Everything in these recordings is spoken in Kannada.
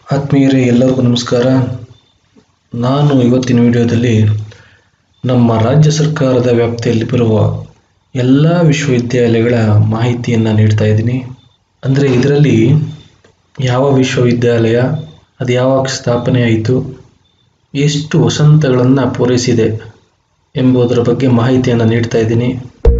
ಆತ್ಮೀಯರೇ ಎಲ್ಲರಿಗೂ ನಮಸ್ಕಾರ ನಾನು ಇವತ್ತಿನ ವಿಡಿಯೋದಲ್ಲಿ ನಮ್ಮ ರಾಜ್ಯ ಸರ್ಕಾರದ ವ್ಯಾಪ್ತಿಯಲ್ಲಿ ಬರುವ ಎಲ್ಲ ವಿಶ್ವವಿದ್ಯಾಲಯಗಳ ಮಾಹಿತಿಯನ್ನು ನೀಡ್ತಾ ಇದ್ದೀನಿ ಅಂದರೆ ಇದರಲ್ಲಿ ಯಾವ ವಿಶ್ವವಿದ್ಯಾಲಯ ಅದು ಯಾವಾಗ ಸ್ಥಾಪನೆ ಆಯಿತು ಎಷ್ಟು ವಸಂತಗಳನ್ನು ಪೂರೈಸಿದೆ ಎಂಬುದರ ಬಗ್ಗೆ ಮಾಹಿತಿಯನ್ನು ನೀಡ್ತಾ ಇದ್ದೀನಿ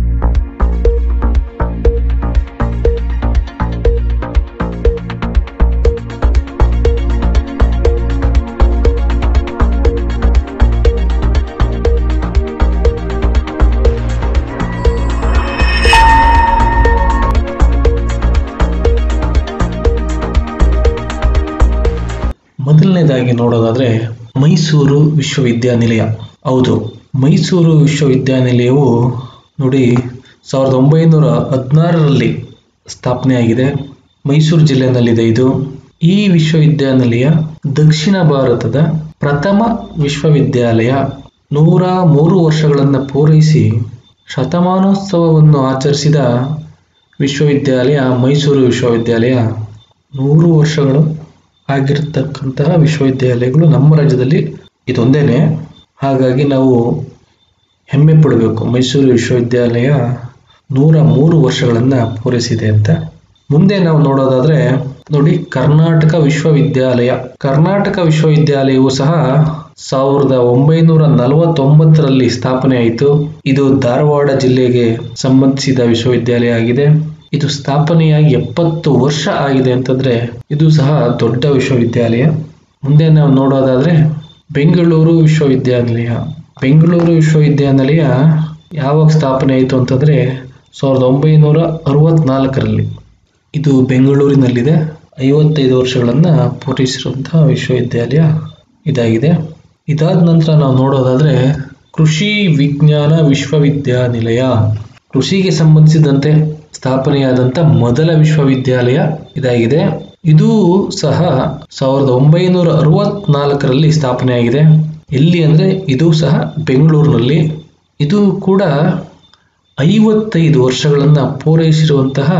ಮೊದಲನೇದಾಗಿ ನೋಡೋದಾದರೆ ಮೈಸೂರು ವಿಶ್ವವಿದ್ಯಾನಿಲಯ ಹೌದು ಮೈಸೂರು ವಿಶ್ವವಿದ್ಯಾನಿಲಯವು ನೋಡಿ ಸಾವಿರದ ಒಂಬೈನೂರ ಹದಿನಾರರಲ್ಲಿ ಸ್ಥಾಪನೆಯಾಗಿದೆ ಮೈಸೂರು ಜಿಲ್ಲೆಯಲ್ಲಿದೆ ಇದು ಈ ವಿಶ್ವವಿದ್ಯಾನಿಲಯ ದಕ್ಷಿಣ ಭಾರತದ ಪ್ರಥಮ ವಿಶ್ವವಿದ್ಯಾಲಯ ನೂರ ಮೂರು ವರ್ಷಗಳನ್ನು ಪೂರೈಸಿ ಶತಮಾನೋತ್ಸವವನ್ನು ಆಚರಿಸಿದ ವಿಶ್ವವಿದ್ಯಾಲಯ ಮೈಸೂರು ವಿಶ್ವವಿದ್ಯಾಲಯ ನೂರು ವರ್ಷಗಳು ಆಗಿರತಕ್ಕಂತಹ ವಿಶ್ವವಿದ್ಯಾಲಯಗಳು ನಮ್ಮ ರಾಜ್ಯದಲ್ಲಿ ಇದೊಂದೇನೆ ಹಾಗಾಗಿ ನಾವು ಹೆಮ್ಮೆ ಪಡಬೇಕು ಮೈಸೂರು ವಿಶ್ವವಿದ್ಯಾಲಯ ನೂರ ಮೂರು ವರ್ಷಗಳನ್ನು ಪೂರೈಸಿದೆ ಅಂತ ಮುಂದೆ ನಾವು ನೋಡೋದಾದ್ರೆ ನೋಡಿ ಕರ್ನಾಟಕ ವಿಶ್ವವಿದ್ಯಾಲಯ ಕರ್ನಾಟಕ ವಿಶ್ವವಿದ್ಯಾಲಯವು ಸಹ ಸಾವಿರದ ಒಂಬೈನೂರ ನಲವತ್ತೊಂಬತ್ತರಲ್ಲಿ ಸ್ಥಾಪನೆ ಆಯಿತು ಇದು ಧಾರವಾಡ ಜಿಲ್ಲೆಗೆ ಸಂಬಂಧಿಸಿದ ವಿಶ್ವವಿದ್ಯಾಲಯ ಆಗಿದೆ ಇದು ಸ್ಥಾಪನೆಯಾಗಿ ಎಪ್ಪತ್ತು ವರ್ಷ ಆಗಿದೆ ಅಂತಂದ್ರೆ ಇದು ಸಹ ದೊಡ್ಡ ವಿಶ್ವವಿದ್ಯಾಲಯ ಮುಂದೆ ನಾವು ನೋಡೋದಾದ್ರೆ ಬೆಂಗಳೂರು ವಿಶ್ವವಿದ್ಯಾನಿಲಯ ಬೆಂಗಳೂರು ವಿಶ್ವವಿದ್ಯಾನಿಲಯ ಯಾವಾಗ ಸ್ಥಾಪನೆ ಆಯಿತು ಅಂತಂದ್ರೆ ಸಾವಿರದ ಒಂಬೈನೂರ ಅರವತ್ನಾಲ್ಕರಲ್ಲಿ ಇದು ಬೆಂಗಳೂರಿನಲ್ಲಿದೆ ಐವತ್ತೈದು ವರ್ಷಗಳನ್ನು ಪೂರೈಸಿರುವಂತಹ ವಿಶ್ವವಿದ್ಯಾಲಯ ಇದಾಗಿದೆ ಇದಾದ ನಂತರ ನಾವು ನೋಡೋದಾದ್ರೆ ಕೃಷಿ ವಿಜ್ಞಾನ ವಿಶ್ವವಿದ್ಯಾನಿಲಯ ಕೃಷಿಗೆ ಸಂಬಂಧಿಸಿದಂತೆ ಸ್ಥಾಪನೆಯಾದಂಥ ಮೊದಲ ವಿಶ್ವವಿದ್ಯಾಲಯ ಇದಾಗಿದೆ ಇದು ಸಹ ಸಾವಿರದ ಒಂಬೈನೂರ ಅರವತ್ನಾಲ್ಕರಲ್ಲಿ ಸ್ಥಾಪನೆಯಾಗಿದೆ ಎಲ್ಲಿ ಅಂದರೆ ಇದು ಸಹ ಬೆಂಗಳೂರಿನಲ್ಲಿ ಇದು ಕೂಡ ಐವತ್ತೈದು ವರ್ಷಗಳನ್ನು ಪೂರೈಸಿರುವಂತಹ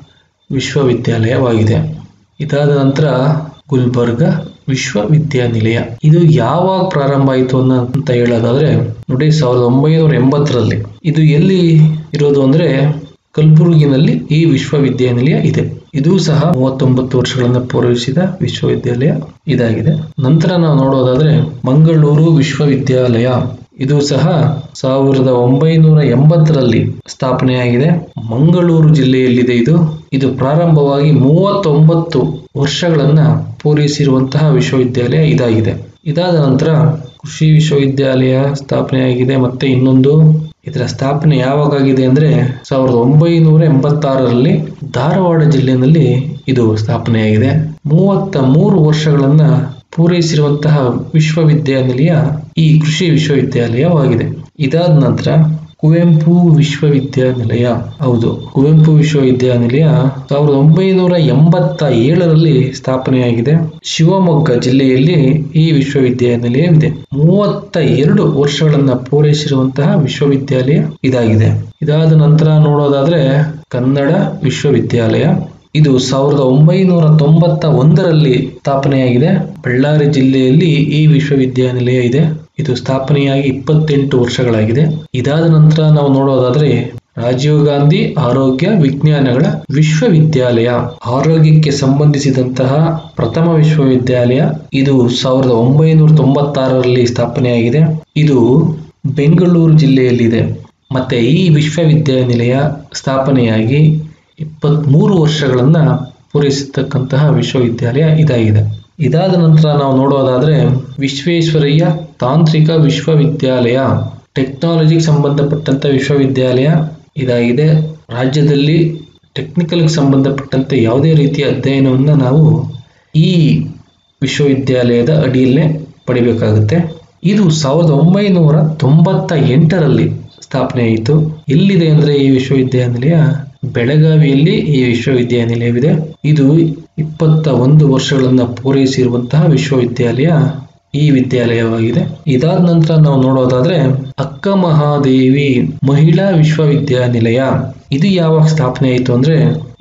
ವಿಶ್ವವಿದ್ಯಾಲಯವಾಗಿದೆ ಇದಾದ ನಂತರ ಗುಲ್ಬರ್ಗ ವಿಶ್ವವಿದ್ಯಾನಿಲಯ ಇದು ಯಾವಾಗ ಪ್ರಾರಂಭ ಆಯಿತು ಅಂತ ಹೇಳೋದಾದ್ರೆ ನೋಡಿ ಸಾವಿರದ ಒಂಬೈನೂರ ಎಂಬತ್ತರಲ್ಲಿ ಇದು ಎಲ್ಲಿ ಇರೋದು ಅಂದ್ರೆ ಕಲಬುರಗಿನಲ್ಲಿ ಈ ವಿಶ್ವವಿದ್ಯಾನಿಲಯ ಇದೆ ಇದು ಸಹ ಮೂವತ್ತೊಂಬತ್ತು ವರ್ಷಗಳನ್ನು ಪೂರೈಸಿದ ವಿಶ್ವವಿದ್ಯಾಲಯ ಇದಾಗಿದೆ ನಂತರ ನಾವು ನೋಡೋದಾದ್ರೆ ಮಂಗಳೂರು ವಿಶ್ವವಿದ್ಯಾಲಯ ಇದು ಸಹ ಸಾವಿರದ ಒಂಬೈನೂರ ಎಂಬತ್ತರಲ್ಲಿ ಸ್ಥಾಪನೆಯಾಗಿದೆ ಮಂಗಳೂರು ಜಿಲ್ಲೆಯಲ್ಲಿದೆ ಇದು ಇದು ಪ್ರಾರಂಭವಾಗಿ ಮೂವತ್ತೊಂಬತ್ತು ವರ್ಷಗಳನ್ನ ಪೂರೈಸಿರುವಂತಹ ವಿಶ್ವವಿದ್ಯಾಲಯ ಇದಾಗಿದೆ ಇದಾದ ನಂತರ ಕೃಷಿ ವಿಶ್ವವಿದ್ಯಾಲಯ ಸ್ಥಾಪನೆಯಾಗಿದೆ ಮತ್ತೆ ಇನ್ನೊಂದು ಇದರ ಸ್ಥಾಪನೆ ಯಾವಾಗಾಗಿದೆ ಅಂದ್ರೆ ಸಾವಿರದ ಒಂಬೈನೂರ ಎಂಬತ್ತಾರರಲ್ಲಿ ಧಾರವಾಡ ಜಿಲ್ಲೆಯಲ್ಲಿ ಇದು ಸ್ಥಾಪನೆಯಾಗಿದೆ ಮೂವತ್ತ ಮೂರು ವರ್ಷಗಳನ್ನ ಪೂರೈಸಿರುವಂತಹ ವಿಶ್ವವಿದ್ಯಾನಿಲಯ ಈ ಕೃಷಿ ವಿಶ್ವವಿದ್ಯಾಲಯವಾಗಿದೆ ಇದಾದ ನಂತರ ಕುವೆಂಪು ವಿಶ್ವವಿದ್ಯಾನಿಲಯ ಹೌದು ಕುವೆಂಪು ವಿಶ್ವವಿದ್ಯಾನಿಲಯ ಸಾವಿರದ ಒಂಬೈನೂರ ಎಂಬತ್ತ ಏಳರಲ್ಲಿ ಸ್ಥಾಪನೆಯಾಗಿದೆ ಶಿವಮೊಗ್ಗ ಜಿಲ್ಲೆಯಲ್ಲಿ ಈ ವಿಶ್ವವಿದ್ಯಾನಿಲಯವಿದೆ ಮೂವತ್ತ ಎರಡು ವರ್ಷಗಳನ್ನ ಪೂರೈಸಿರುವಂತಹ ವಿಶ್ವವಿದ್ಯಾಲಯ ಇದಾಗಿದೆ ಇದಾದ ನಂತರ ನೋಡೋದಾದ್ರೆ ಕನ್ನಡ ವಿಶ್ವವಿದ್ಯಾಲಯ ಇದು ಸಾವಿರದ ಒಂಬೈನೂರ ತೊಂಬತ್ತ ಒಂದರಲ್ಲಿ ಸ್ಥಾಪನೆಯಾಗಿದೆ ಬಳ್ಳಾರಿ ಜಿಲ್ಲೆಯಲ್ಲಿ ಈ ವಿಶ್ವವಿದ್ಯಾನಿಲಯ ಇದೆ ಇದು ಸ್ಥಾಪನೆಯಾಗಿ ಇಪ್ಪತ್ತೆಂಟು ವರ್ಷಗಳಾಗಿದೆ ಇದಾದ ನಂತರ ನಾವು ನೋಡೋದಾದ್ರೆ ರಾಜೀವ್ ಗಾಂಧಿ ಆರೋಗ್ಯ ವಿಜ್ಞಾನಗಳ ವಿಶ್ವವಿದ್ಯಾಲಯ ಆರೋಗ್ಯಕ್ಕೆ ಸಂಬಂಧಿಸಿದಂತಹ ಪ್ರಥಮ ವಿಶ್ವವಿದ್ಯಾಲಯ ಇದು ಸಾವಿರದ ಒಂಬೈನೂರ ತೊಂಬತ್ತಾರರಲ್ಲಿ ಸ್ಥಾಪನೆಯಾಗಿದೆ ಇದು ಬೆಂಗಳೂರು ಜಿಲ್ಲೆಯಲ್ಲಿದೆ ಮತ್ತೆ ಈ ವಿಶ್ವವಿದ್ಯಾನಿಲಯ ಸ್ಥಾಪನೆಯಾಗಿ ಇಪ್ಪತ್ತ್ಮೂರು ವರ್ಷಗಳನ್ನ ಪೂರೈಸತಕ್ಕಂತಹ ವಿಶ್ವವಿದ್ಯಾಲಯ ಇದಾಗಿದೆ ಇದಾದ ನಂತರ ನಾವು ನೋಡೋದಾದ್ರೆ ವಿಶ್ವೇಶ್ವರಯ್ಯ ತಾಂತ್ರಿಕ ವಿಶ್ವವಿದ್ಯಾಲಯ ಟೆಕ್ನಾಲಜಿಗೆ ಸಂಬಂಧಪಟ್ಟಂತ ವಿಶ್ವವಿದ್ಯಾಲಯ ಇದಾಗಿದೆ ರಾಜ್ಯದಲ್ಲಿ ಟೆಕ್ನಿಕಲ್ಗೆ ಸಂಬಂಧಪಟ್ಟಂತೆ ಯಾವುದೇ ರೀತಿಯ ಅಧ್ಯಯನವನ್ನು ನಾವು ಈ ವಿಶ್ವವಿದ್ಯಾಲಯದ ಅಡಿಯಲ್ಲೇ ಪಡಿಬೇಕಾಗುತ್ತೆ ಇದು ಸಾವಿರದ ಒಂಬೈನೂರ ತೊಂಬತ್ತ ಎಂಟರಲ್ಲಿ ಸ್ಥಾಪನೆಯಾಯಿತು ಎಲ್ಲಿದೆ ಅಂದರೆ ಈ ವಿಶ್ವವಿದ್ಯಾನಿಲಯ ಬೆಳಗಾವಿಯಲ್ಲಿ ಈ ವಿಶ್ವವಿದ್ಯಾನಿಲಯವಿದೆ ಇದು ಇಪ್ಪತ್ತ ಒಂದು ವರ್ಷಗಳನ್ನು ಪೂರೈಸಿರುವಂತಹ ವಿಶ್ವವಿದ್ಯಾಲಯ ಈ ವಿದ್ಯಾಲಯವಾಗಿದೆ ಇದಾದ ನಂತರ ನಾವು ನೋಡೋದಾದ್ರೆ ಅಕ್ಕ ಮಹಾದೇವಿ ಮಹಿಳಾ ವಿಶ್ವವಿದ್ಯಾನಿಲಯ ಇದು ಯಾವಾಗ ಸ್ಥಾಪನೆ ಆಯಿತು ಅಂದ್ರೆ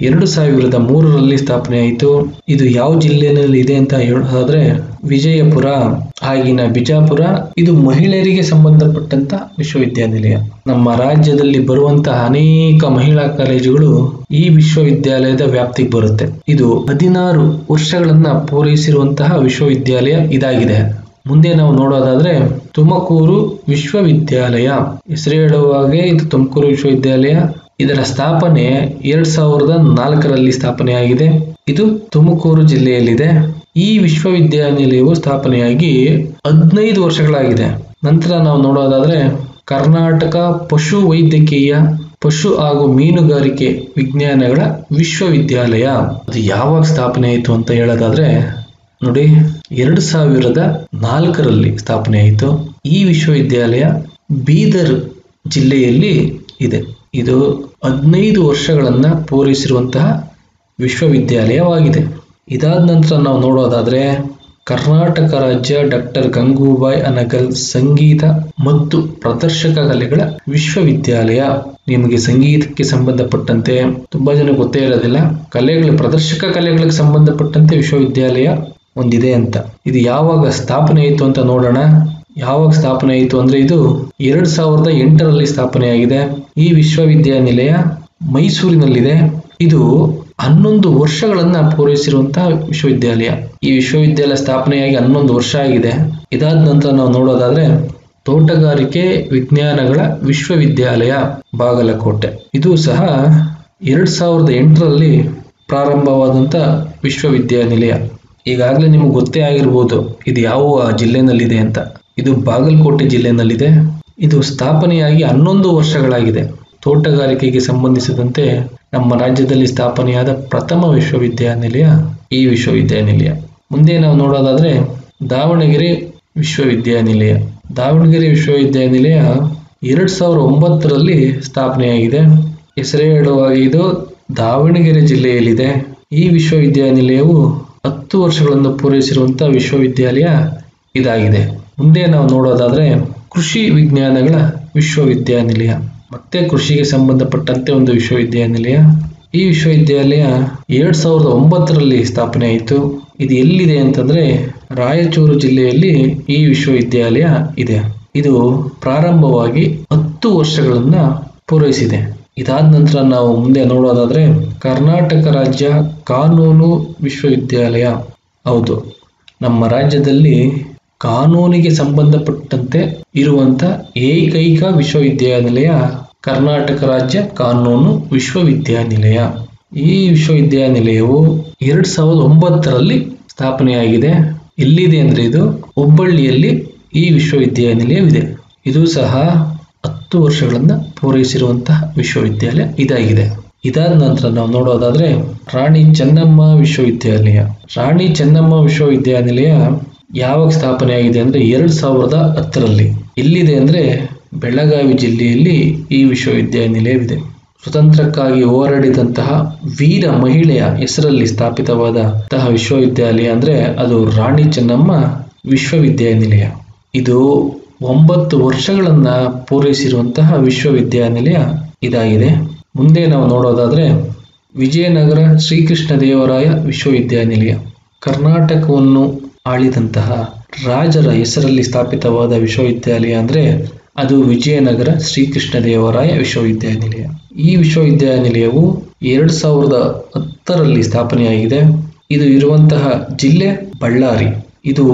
ಎರಡು ಸಾವಿರದ ಮೂರರಲ್ಲಿ ಸ್ಥಾಪನೆ ಆಯಿತು ಇದು ಯಾವ ಜಿಲ್ಲೆಯಲ್ಲಿ ಇದೆ ಅಂತ ಹೇಳೋದಾದ್ರೆ ವಿಜಯಪುರ ಆಗಿನ ಬಿಜಾಪುರ ಇದು ಮಹಿಳೆಯರಿಗೆ ಸಂಬಂಧಪಟ್ಟಂತ ವಿಶ್ವವಿದ್ಯಾನಿಲಯ ನಮ್ಮ ರಾಜ್ಯದಲ್ಲಿ ಬರುವಂತಹ ಅನೇಕ ಮಹಿಳಾ ಕಾಲೇಜುಗಳು ಈ ವಿಶ್ವವಿದ್ಯಾಲಯದ ವ್ಯಾಪ್ತಿಗೆ ಬರುತ್ತೆ ಇದು ಹದಿನಾರು ವರ್ಷಗಳನ್ನ ಪೂರೈಸಿರುವಂತಹ ವಿಶ್ವವಿದ್ಯಾಲಯ ಇದಾಗಿದೆ ಮುಂದೆ ನಾವು ನೋಡೋದಾದ್ರೆ ತುಮಕೂರು ವಿಶ್ವವಿದ್ಯಾಲಯ ಹೆಸರು ಹೇಳುವಾಗೆ ಇದು ತುಮಕೂರು ವಿಶ್ವವಿದ್ಯಾಲಯ ಇದರ ಸ್ಥಾಪನೆ ಎರಡ್ ಸಾವಿರದ ನಾಲ್ಕರಲ್ಲಿ ಸ್ಥಾಪನೆಯಾಗಿದೆ ಇದು ತುಮಕೂರು ಜಿಲ್ಲೆಯಲ್ಲಿದೆ ಈ ವಿಶ್ವವಿದ್ಯಾನಿಲಯವು ಸ್ಥಾಪನೆಯಾಗಿ ಹದಿನೈದು ವರ್ಷಗಳಾಗಿದೆ ನಂತರ ನಾವು ನೋಡೋದಾದ್ರೆ ಕರ್ನಾಟಕ ಪಶು ವೈದ್ಯಕೀಯ ಪಶು ಹಾಗೂ ಮೀನುಗಾರಿಕೆ ವಿಜ್ಞಾನಗಳ ವಿಶ್ವವಿದ್ಯಾಲಯ ಅದು ಯಾವಾಗ ಸ್ಥಾಪನೆ ಆಯಿತು ಅಂತ ಹೇಳೋದಾದ್ರೆ ನೋಡಿ ಎರಡು ಸಾವಿರದ ನಾಲ್ಕರಲ್ಲಿ ಸ್ಥಾಪನೆ ಆಯಿತು ಈ ವಿಶ್ವವಿದ್ಯಾಲಯ ಬೀದರ್ ಜಿಲ್ಲೆಯಲ್ಲಿ ಇದೆ ಇದು ಹದಿನೈದು ವರ್ಷಗಳನ್ನ ಪೂರೈಸಿರುವಂತಹ ವಿಶ್ವವಿದ್ಯಾಲಯವಾಗಿದೆ ಇದಾದ ನಂತರ ನಾವು ನೋಡೋದಾದ್ರೆ ಕರ್ನಾಟಕ ರಾಜ್ಯ ಡಾಕ್ಟರ್ ಗಂಗೂಬಾಯ್ ಅನಗಲ್ ಸಂಗೀತ ಮತ್ತು ಪ್ರದರ್ಶಕ ಕಲೆಗಳ ವಿಶ್ವವಿದ್ಯಾಲಯ ನಿಮಗೆ ಸಂಗೀತಕ್ಕೆ ಸಂಬಂಧಪಟ್ಟಂತೆ ತುಂಬಾ ಜನ ಗೊತ್ತೇ ಇರೋದಿಲ್ಲ ಕಲೆಗಳ ಪ್ರದರ್ಶಕ ಕಲೆಗಳಿಗೆ ಸಂಬಂಧಪಟ್ಟಂತೆ ವಿಶ್ವವಿದ್ಯಾಲಯ ಒಂದಿದೆ ಅಂತ ಇದು ಯಾವಾಗ ಸ್ಥಾಪನೆ ಆಯಿತು ಅಂತ ನೋಡೋಣ ಯಾವಾಗ ಸ್ಥಾಪನೆ ಆಯಿತು ಅಂದ್ರೆ ಇದು ಎರಡ್ ಸಾವಿರದ ಎಂಟರಲ್ಲಿ ಸ್ಥಾಪನೆಯಾಗಿದೆ ಈ ವಿಶ್ವವಿದ್ಯಾನಿಲಯ ಮೈಸೂರಿನಲ್ಲಿದೆ ಇದು ಹನ್ನೊಂದು ವರ್ಷಗಳನ್ನ ಪೂರೈಸಿರುವಂತಹ ವಿಶ್ವವಿದ್ಯಾಲಯ ಈ ವಿಶ್ವವಿದ್ಯಾಲಯ ಸ್ಥಾಪನೆಯಾಗಿ ಹನ್ನೊಂದು ವರ್ಷ ಆಗಿದೆ ಇದಾದ ನಂತರ ನಾವು ನೋಡೋದಾದ್ರೆ ತೋಟಗಾರಿಕೆ ವಿಜ್ಞಾನಗಳ ವಿಶ್ವವಿದ್ಯಾಲಯ ಬಾಗಲಕೋಟೆ ಇದು ಸಹ ಎರಡ್ ಸಾವಿರದ ಎಂಟರಲ್ಲಿ ಪ್ರಾರಂಭವಾದಂತ ವಿಶ್ವವಿದ್ಯಾನಿಲಯ ಈಗಾಗಲೇ ನಿಮ್ಗೆ ಗೊತ್ತೇ ಆಗಿರ್ಬೋದು ಇದು ಯಾವ ಜಿಲ್ಲೆನಲ್ಲಿದೆ ಅಂತ ಇದು ಬಾಗಲಕೋಟೆ ಜಿಲ್ಲೆನಲ್ಲಿದೆ ಇದು ಸ್ಥಾಪನೆಯಾಗಿ ಹನ್ನೊಂದು ವರ್ಷಗಳಾಗಿದೆ ತೋಟಗಾರಿಕೆಗೆ ಸಂಬಂಧಿಸಿದಂತೆ ನಮ್ಮ ರಾಜ್ಯದಲ್ಲಿ ಸ್ಥಾಪನೆಯಾದ ಪ್ರಥಮ ವಿಶ್ವವಿದ್ಯಾನಿಲಯ ಈ ವಿಶ್ವವಿದ್ಯಾನಿಲಯ ಮುಂದೆ ನಾವು ನೋಡೋದಾದ್ರೆ ದಾವಣಗೆರೆ ವಿಶ್ವವಿದ್ಯಾನಿಲಯ ದಾವಣಗೆರೆ ವಿಶ್ವವಿದ್ಯಾನಿಲಯ ಎರಡ್ ಸಾವಿರದ ಒಂಬತ್ತರಲ್ಲಿ ಸ್ಥಾಪನೆಯಾಗಿದೆ ಹೆಸರೇ ಹೇಳುವಾಗ ಇದು ದಾವಣಗೆರೆ ಜಿಲ್ಲೆಯಲ್ಲಿದೆ ಈ ವಿಶ್ವವಿದ್ಯಾನಿಲಯವು ಹತ್ತು ವರ್ಷಗಳನ್ನು ಪೂರೈಸಿರುವಂತಹ ವಿಶ್ವವಿದ್ಯಾಲಯ ಇದಾಗಿದೆ ಮುಂದೆ ನಾವು ನೋಡೋದಾದ್ರೆ ಕೃಷಿ ವಿಜ್ಞಾನಗಳ ವಿಶ್ವವಿದ್ಯಾನಿಲಯ ಮತ್ತೆ ಕೃಷಿಗೆ ಸಂಬಂಧಪಟ್ಟಂತೆ ಒಂದು ವಿಶ್ವವಿದ್ಯಾನಿಲಯ ಈ ವಿಶ್ವವಿದ್ಯಾಲಯ ಎರಡ್ ಸಾವಿರದ ಒಂಬತ್ತರಲ್ಲಿ ಸ್ಥಾಪನೆ ಆಯಿತು ಇದು ಎಲ್ಲಿದೆ ಅಂತಂದ್ರೆ ರಾಯಚೂರು ಜಿಲ್ಲೆಯಲ್ಲಿ ಈ ವಿಶ್ವವಿದ್ಯಾಲಯ ಇದೆ ಇದು ಪ್ರಾರಂಭವಾಗಿ ಹತ್ತು ವರ್ಷಗಳನ್ನ ಪೂರೈಸಿದೆ ಇದಾದ ನಂತರ ನಾವು ಮುಂದೆ ನೋಡೋದಾದ್ರೆ ಕರ್ನಾಟಕ ರಾಜ್ಯ ಕಾನೂನು ವಿಶ್ವವಿದ್ಯಾಲಯ ಹೌದು ನಮ್ಮ ರಾಜ್ಯದಲ್ಲಿ ಕಾನೂನಿಗೆ ಸಂಬಂಧಪಟ್ಟಂತೆ ಇರುವಂತ ಏಕೈಕ ವಿಶ್ವವಿದ್ಯಾನಿಲಯ ಕರ್ನಾಟಕ ರಾಜ್ಯ ಕಾನೂನು ವಿಶ್ವವಿದ್ಯಾನಿಲಯ ಈ ವಿಶ್ವವಿದ್ಯಾನಿಲಯವು ಎರಡ್ ಸಾವಿರದ ಒಂಬತ್ತರಲ್ಲಿ ಸ್ಥಾಪನೆಯಾಗಿದೆ ಎಲ್ಲಿದೆ ಅಂದ್ರೆ ಇದು ಹುಬ್ಬಳ್ಳಿಯಲ್ಲಿ ಈ ವಿಶ್ವವಿದ್ಯಾನಿಲಯವಿದೆ ಇದು ಸಹ ಹತ್ತು ವರ್ಷಗಳನ್ನ ಪೂರೈಸಿರುವಂತಹ ವಿಶ್ವವಿದ್ಯಾಲಯ ಇದಾಗಿದೆ ಇದಾದ ನಂತರ ನಾವು ನೋಡೋದಾದ್ರೆ ರಾಣಿ ಚೆನ್ನಮ್ಮ ವಿಶ್ವವಿದ್ಯಾಲಯ ರಾಣಿ ಚೆನ್ನಮ್ಮ ವಿಶ್ವವಿದ್ಯಾನಿಲಯ ಯಾವಾಗ ಸ್ಥಾಪನೆಯಾಗಿದೆ ಅಂದ್ರೆ ಎರಡ್ ಸಾವಿರದ ಹತ್ತರಲ್ಲಿ ಎಲ್ಲಿದೆ ಅಂದ್ರೆ ಬೆಳಗಾವಿ ಜಿಲ್ಲೆಯಲ್ಲಿ ಈ ವಿಶ್ವವಿದ್ಯಾನಿಲಯವಿದೆ ಸ್ವತಂತ್ರಕ್ಕಾಗಿ ಹೋರಾಡಿದಂತಹ ವೀರ ಮಹಿಳೆಯ ಹೆಸರಲ್ಲಿ ಸ್ಥಾಪಿತವಾದಂತಹ ವಿಶ್ವವಿದ್ಯಾಲಯ ಅಂದ್ರೆ ಅದು ರಾಣಿ ಚೆನ್ನಮ್ಮ ವಿಶ್ವವಿದ್ಯಾನಿಲಯ ಇದು ಒಂಬತ್ತು ವರ್ಷಗಳನ್ನ ಪೂರೈಸಿರುವಂತಹ ವಿಶ್ವವಿದ್ಯಾನಿಲಯ ಇದಾಗಿದೆ ಮುಂದೆ ನಾವು ನೋಡೋದಾದ್ರೆ ವಿಜಯನಗರ ಶ್ರೀಕೃಷ್ಣ ದೇವರಾಯ ವಿಶ್ವವಿದ್ಯಾನಿಲಯ ಕರ್ನಾಟಕವನ್ನು ಆಳಿದಂತಹ ರಾಜರ ಹೆಸರಲ್ಲಿ ಸ್ಥಾಪಿತವಾದ ವಿಶ್ವವಿದ್ಯಾಲಯ ಅಂದ್ರೆ ಅದು ವಿಜಯನಗರ ಶ್ರೀಕೃಷ್ಣ ದೇವರಾಯ ವಿಶ್ವವಿದ್ಯಾನಿಲಯ ಈ ವಿಶ್ವವಿದ್ಯಾನಿಲಯವು ಎರಡ್ ಸಾವಿರದ ಹತ್ತರಲ್ಲಿ ಸ್ಥಾಪನೆಯಾಗಿದೆ ಇದು ಇರುವಂತಹ ಜಿಲ್ಲೆ ಬಳ್ಳಾರಿ ಇದು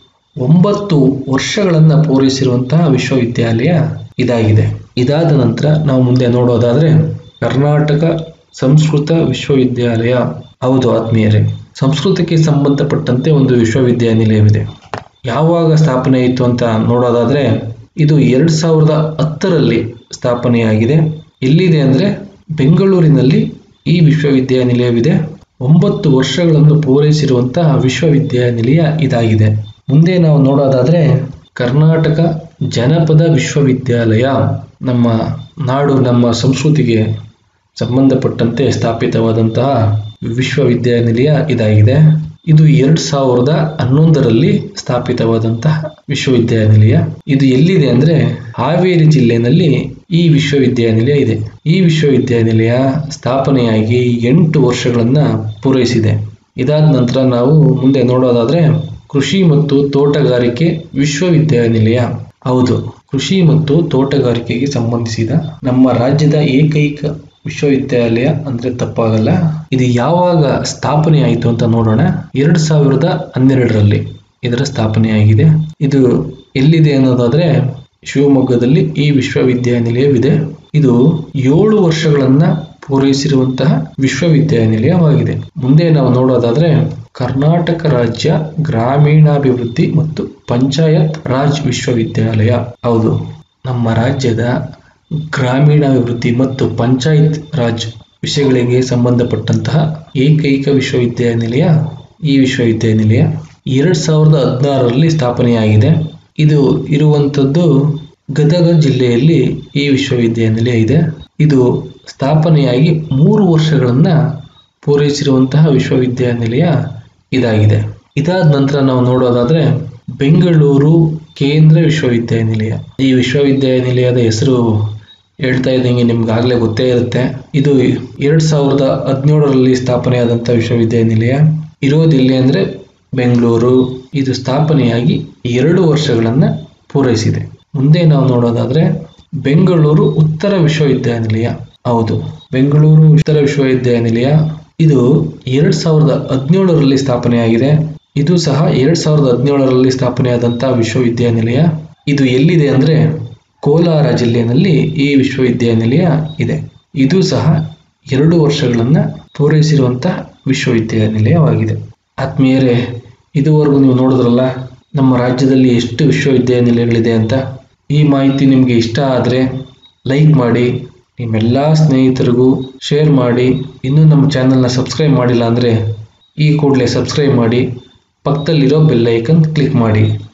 ಒಂಬತ್ತು ವರ್ಷಗಳನ್ನ ಪೂರೈಸಿರುವಂತಹ ವಿಶ್ವವಿದ್ಯಾಲಯ ಇದಾಗಿದೆ ಇದಾದ ನಂತರ ನಾವು ಮುಂದೆ ನೋಡೋದಾದ್ರೆ ಕರ್ನಾಟಕ ಸಂಸ್ಕೃತ ವಿಶ್ವವಿದ್ಯಾಲಯ ಹೌದು ಆತ್ಮೀಯರೇ ಸಂಸ್ಕೃತಕ್ಕೆ ಸಂಬಂಧಪಟ್ಟಂತೆ ಒಂದು ವಿಶ್ವವಿದ್ಯಾನಿಲಯವಿದೆ ಯಾವಾಗ ಸ್ಥಾಪನೆ ಆಯಿತು ಅಂತ ನೋಡೋದಾದ್ರೆ ಇದು ಎರಡ್ ಸಾವಿರದ ಹತ್ತರಲ್ಲಿ ಸ್ಥಾಪನೆಯಾಗಿದೆ ಎಲ್ಲಿದೆ ಅಂದ್ರೆ ಬೆಂಗಳೂರಿನಲ್ಲಿ ಈ ವಿಶ್ವವಿದ್ಯಾನಿಲಯವಿದೆ ಒಂಬತ್ತು ವರ್ಷಗಳನ್ನು ಪೂರೈಸಿರುವಂತಹ ವಿಶ್ವವಿದ್ಯಾನಿಲಯ ಇದಾಗಿದೆ ಮುಂದೆ ನಾವು ನೋಡೋದಾದ್ರೆ ಕರ್ನಾಟಕ ಜನಪದ ವಿಶ್ವವಿದ್ಯಾಲಯ ನಮ್ಮ ನಾಡು ನಮ್ಮ ಸಂಸ್ಕೃತಿಗೆ ಸಂಬಂಧಪಟ್ಟಂತೆ ಸ್ಥಾಪಿತವಾದಂತಹ ವಿಶ್ವವಿದ್ಯಾನಿಲಯ ಇದಾಗಿದೆ ಇದು ಎರಡ್ ಸಾವಿರದ ಹನ್ನೊಂದರಲ್ಲಿ ಸ್ಥಾಪಿತವಾದಂತಹ ವಿಶ್ವವಿದ್ಯಾನಿಲಯ ಇದು ಎಲ್ಲಿದೆ ಅಂದ್ರೆ ಹಾವೇರಿ ಜಿಲ್ಲೆನಲ್ಲಿ ಈ ವಿಶ್ವವಿದ್ಯಾನಿಲಯ ಇದೆ ಈ ವಿಶ್ವವಿದ್ಯಾನಿಲಯ ಸ್ಥಾಪನೆಯಾಗಿ ಎಂಟು ವರ್ಷಗಳನ್ನ ಪೂರೈಸಿದೆ ಇದಾದ ನಂತರ ನಾವು ಮುಂದೆ ನೋಡೋದಾದ್ರೆ ಕೃಷಿ ಮತ್ತು ತೋಟಗಾರಿಕೆ ವಿಶ್ವವಿದ್ಯಾನಿಲಯ ಹೌದು ಕೃಷಿ ಮತ್ತು ತೋಟಗಾರಿಕೆಗೆ ಸಂಬಂಧಿಸಿದ ನಮ್ಮ ರಾಜ್ಯದ ಏಕೈಕ ವಿಶ್ವವಿದ್ಯಾಲಯ ಅಂದ್ರೆ ತಪ್ಪಾಗಲ್ಲ ಇದು ಯಾವಾಗ ಸ್ಥಾಪನೆ ಆಯಿತು ಅಂತ ನೋಡೋಣ ಎರಡ್ ಸಾವಿರದ ಹನ್ನೆರಡರಲ್ಲಿ ಇದರ ಸ್ಥಾಪನೆಯಾಗಿದೆ ಇದು ಎಲ್ಲಿದೆ ಅನ್ನೋದಾದ್ರೆ ಶಿವಮೊಗ್ಗದಲ್ಲಿ ಈ ವಿಶ್ವವಿದ್ಯಾನಿಲಯವಿದೆ ಇದು ಏಳು ವರ್ಷಗಳನ್ನ ಪೂರೈಸಿರುವಂತಹ ವಿಶ್ವವಿದ್ಯಾನಿಲಯವಾಗಿದೆ ಮುಂದೆ ನಾವು ನೋಡೋದಾದ್ರೆ ಕರ್ನಾಟಕ ರಾಜ್ಯ ಗ್ರಾಮೀಣಾಭಿವೃದ್ಧಿ ಮತ್ತು ಪಂಚಾಯತ್ ರಾಜ್ ವಿಶ್ವವಿದ್ಯಾಲಯ ಹೌದು ನಮ್ಮ ರಾಜ್ಯದ ಗ್ರಾಮೀಣಾಭಿವೃದ್ಧಿ ಮತ್ತು ಪಂಚಾಯತ್ ರಾಜ್ ವಿಷಯಗಳಿಗೆ ಸಂಬಂಧಪಟ್ಟಂತಹ ಏಕೈಕ ವಿಶ್ವವಿದ್ಯಾನಿಲಯ ಈ ವಿಶ್ವವಿದ್ಯಾನಿಲಯ ಎರಡ್ ಸಾವಿರದ ಹದಿನಾರರಲ್ಲಿ ಸ್ಥಾಪನೆಯಾಗಿದೆ ಇದು ಇರುವಂಥದ್ದು ಗದಗ ಜಿಲ್ಲೆಯಲ್ಲಿ ಈ ವಿಶ್ವವಿದ್ಯಾನಿಲಯ ಇದೆ ಇದು ಸ್ಥಾಪನೆಯಾಗಿ ಮೂರು ವರ್ಷಗಳನ್ನ ಪೂರೈಸಿರುವಂತಹ ವಿಶ್ವವಿದ್ಯಾನಿಲಯ ಇದಾಗಿದೆ ಇದಾದ ನಂತರ ನಾವು ನೋಡೋದಾದ್ರೆ ಬೆಂಗಳೂರು ಕೇಂದ್ರ ವಿಶ್ವವಿದ್ಯಾನಿಲಯ ಈ ವಿಶ್ವವಿದ್ಯಾನಿಲಯದ ಹೆಸರು ಹೇಳ್ತಾ ಇದ್ದಂಗೆ ನಿಮ್ಗಾಗಲೇ ಗೊತ್ತೇ ಇರುತ್ತೆ ಇದು ಎರಡ್ ಸಾವಿರದ ಹದಿನೇಳರಲ್ಲಿ ಸ್ಥಾಪನೆಯಾದಂಥ ವಿಶ್ವವಿದ್ಯಾನಿಲಯ ಇರೋದೆಲ್ಲಿ ಅಂದ್ರೆ ಬೆಂಗಳೂರು ಇದು ಸ್ಥಾಪನೆಯಾಗಿ ಎರಡು ವರ್ಷಗಳನ್ನ ಪೂರೈಸಿದೆ ಮುಂದೆ ನಾವು ನೋಡೋದಾದ್ರೆ ಬೆಂಗಳೂರು ಉತ್ತರ ವಿಶ್ವವಿದ್ಯಾನಿಲಯ ಹೌದು ಬೆಂಗಳೂರು ಉತ್ತರ ವಿಶ್ವವಿದ್ಯಾನಿಲಯ ಇದು ಎರಡ್ ಸಾವಿರದ ಹದಿನೇಳರಲ್ಲಿ ಸ್ಥಾಪನೆಯಾಗಿದೆ ಇದು ಸಹ ಎರಡ್ ಸಾವಿರದ ಹದಿನೇಳರಲ್ಲಿ ಸ್ಥಾಪನೆಯಾದಂತಹ ವಿಶ್ವವಿದ್ಯಾನಿಲಯ ಇದು ಎಲ್ಲಿದೆ ಅಂದ್ರೆ ಕೋಲಾರ ಜಿಲ್ಲೆಯಲ್ಲಿ ಈ ವಿಶ್ವವಿದ್ಯಾನಿಲಯ ಇದೆ ಇದು ಸಹ ಎರಡು ವರ್ಷಗಳನ್ನ ಪೂರೈಸಿರುವಂತಹ ವಿಶ್ವವಿದ್ಯಾನಿಲಯವಾಗಿದೆ ಆತ್ಮೀಯರೇ ಇದುವರೆಗೂ ನೀವು ನೋಡಿದ್ರಲ್ಲ ನಮ್ಮ ರಾಜ್ಯದಲ್ಲಿ ಎಷ್ಟು ವಿಶ್ವವಿದ್ಯಾನಿಲಯಗಳಿದೆ ಅಂತ ಈ ಮಾಹಿತಿ ನಿಮಗೆ ಇಷ್ಟ ಆದರೆ ಲೈಕ್ ಮಾಡಿ ನಿಮ್ಮೆಲ್ಲ ಸ್ನೇಹಿತರಿಗೂ ಶೇರ್ ಮಾಡಿ ಇನ್ನೂ ನಮ್ಮ ಚಾನಲ್ನ ಸಬ್ಸ್ಕ್ರೈಬ್ ಮಾಡಿಲ್ಲ ಅಂದರೆ ಈ ಕೂಡಲೇ ಸಬ್ಸ್ಕ್ರೈಬ್ ಮಾಡಿ ಪಕ್ಕದಲ್ಲಿರೋ ಬೆಲ್ ಐಕನ್ ಕ್ಲಿಕ್ ಮಾಡಿ